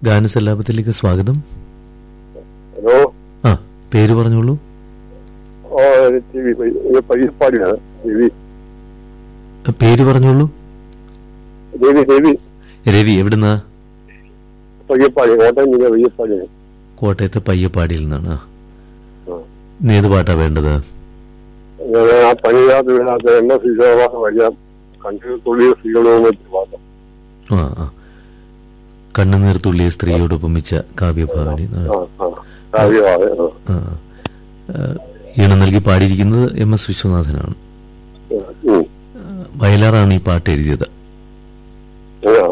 ഗാനസല്ലാപത്തിലേക്ക് സ്വാഗതം ഹലോ ആ പേര് പറഞ്ഞോളൂ ഓ ടി വി പയ്യപ്പാടിയാണ് ദേവി ആ, പേര് പറഞ്ഞോളൂ ദേവി ദേവി രവി എവിടുന്നാ പയ്യപ്പാടി കോട്ടയം ജില്ല പയ്യപ്പാടിയാണ് കോട്ടയത്തെ പയ്യപ്പാടിയിൽ നിന്നാണ് ആ. ആ. ഇന്ന് ഏത് പാട്ടാ വേണ്ടത് ഞാൻ ആ പണിയാത്ത വീണാത്ത എണ്ണ സീതോളാണ് വഴിയ കണ്ടു തുള്ളിയ സ്ത്രീകളും പാത്രം ആ ആ കണ്ണുനീർ തുള്ളിയ സ്ത്രീയോടൊപ്പം വെച്ച കാവ്യഭാവനി ആ, ആ ആ കാവ്യമാണ് ആ. ആ. ആ, ഈണം നൽകി പാടിയിരിക്കുന്നത് എം എസ് വിശ്വനാഥനാണ് ഉം. ആ, വയലാറാണ് ഈ പാട്ട് എഴുതിയത് ആ.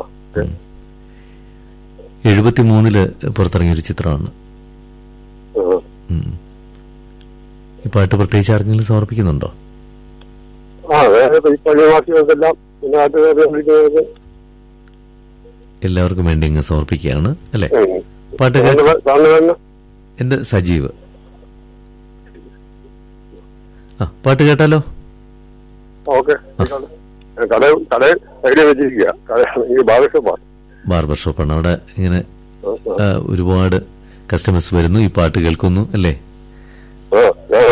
എഴുപത്തിമൂന്നില് പുറത്തിറങ്ങിയ ഒരു ചിത്രമാണ് ആ. ഉം. ഈ പാട്ട് പ്രത്യേകിച്ച് ആർക്കെങ്കിലും സമർപ്പിക്കുന്നുണ്ടോ ആ വേറെ പയ്യപ്പാടി വാസികൾക്കെല്ലാം പിന്നെ നാട്ടുകാരെ വിളിക്കുന്നവർക്ക് എല്ലാവർക്കും വേണ്ടി അങ്ങ് സമർപ്പിക്കുകയാണ് അല്ലെ ഉം. പാട്ട് സാറിന് വേ- സാറിന് വേണ്ട എന്റെ സജീവ് ആ പാട്ട് കേട്ടാലോ ഓക്കെ കട കട ഐഡിയ വെച്ചിരിക്കുക കട ഈ ബാലകൃഷ്ണപ്പാട് ബാർബർ ഷോപ്പാണ് അവിടെ ഇങ്ങനെ ആ, ഒരുപാട് കസ്റ്റമേഴ്സ് വരുന്നു ഈ പാട്ട് കേൾക്കുന്നു അല്ലേ ആ ആ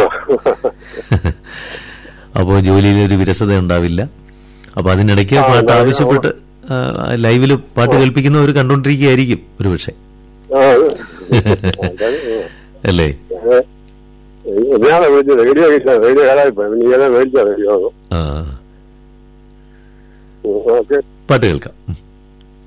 അപ്പോൾ ജോലിയിൽ ഒരു വിരസത ഉണ്ടാവില്ല അപ്പൊ അതിനിടയ്ക്ക് ആ, പാട്ട് അതെ, ആവശ്യപ്പെട്ട് ലൈവിൽ പാട്ട് കേൾപ്പിക്കുന്നവർ കണ്ടോണ്ടിരിക്കുകയായിരിക്കും ഒരു പക്ഷേ ആ, അതാണ്, അല്ലേ ആ. ഞാനാ മേടിച്ചത് റേഡിയോ കിട്ടാ റേഡിയോ കാലായിപ്പോയി പിന്നെ ഇങ്ങനെ മേടിച്ചാ റേഡിയോ ആ ഓക്കെ പാട്ട് കേൾക്കാം